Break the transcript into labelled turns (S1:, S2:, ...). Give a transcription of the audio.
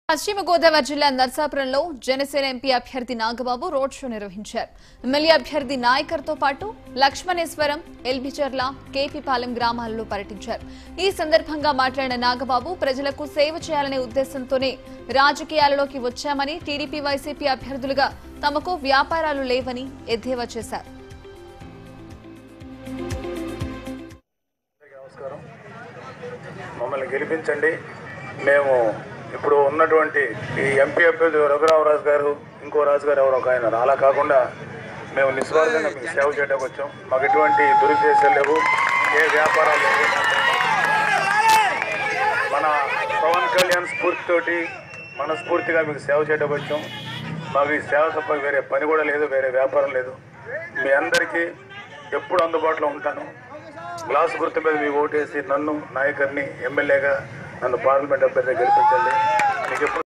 S1: పశ్చిమ గోదావరి జిల్లా నర్సాపురంలో జనసేన ఎంపీ అభ్యర్థి నాగబాబు రోడ్ షో నిర్వహించారు ఎమ్మెల్యే అభ్యర్థి నాయకర్తో పాటు లక్ష్మణేశ్వరం ఎల్బిచర్ల కేపీపాలెం గ్రామాలలో పర్యటించారు ఈ సందర్భంగా మాట్లాడిన నాగబాబు ప్రజలకు సేవ చేయాలనే ఉద్దేశంతోనే రాజకీయాలలోకి వచ్చామని టీడీపీ వైసీపీ అభ్యర్థులుగా తమకు వ్యాపారాలు లేవని ఎద్దేవా చేశారు
S2: నమస్కారం మమ్మల్ని గెలిపించండి మేము ఇప్పుడు ఉన్నటువంటి ఈ ఎంపీ అభ్యర్థి రఘురామరాజు గారు ఇంకో రాజు గారు ఎవరు ఒక ఆయన అలా కాకుండా మేము నిస్వార్థంగా మీకు సేవ చేయడానికి వచ్చాం మాకు ఎటువంటి దురుద్దేశాలు లేవు ఏ వ్యాపారాలు లేవు మన పవన్ కళ్యాణ్ స్ఫూర్తితోటి మనస్ఫూర్తిగా మీకు సేవ చేయడానికి వచ్చాం మాకు ఈ సేవ తప్ప వేరే పని కూడా లేదు వేరే వ్యాపారం లేదు మీ అందరికీ ఎప్పుడు అందుబాటులో ఉంటాను గ్లాస్ గుర్తు మీద మీ ఓటేసి నన్ను నాయకర్ని ఎమ్మెల్యేగా నన్ను పార్లమెంట్ అభ్యర్థిగా గెలిపించండి మీకు ఎప్పుడు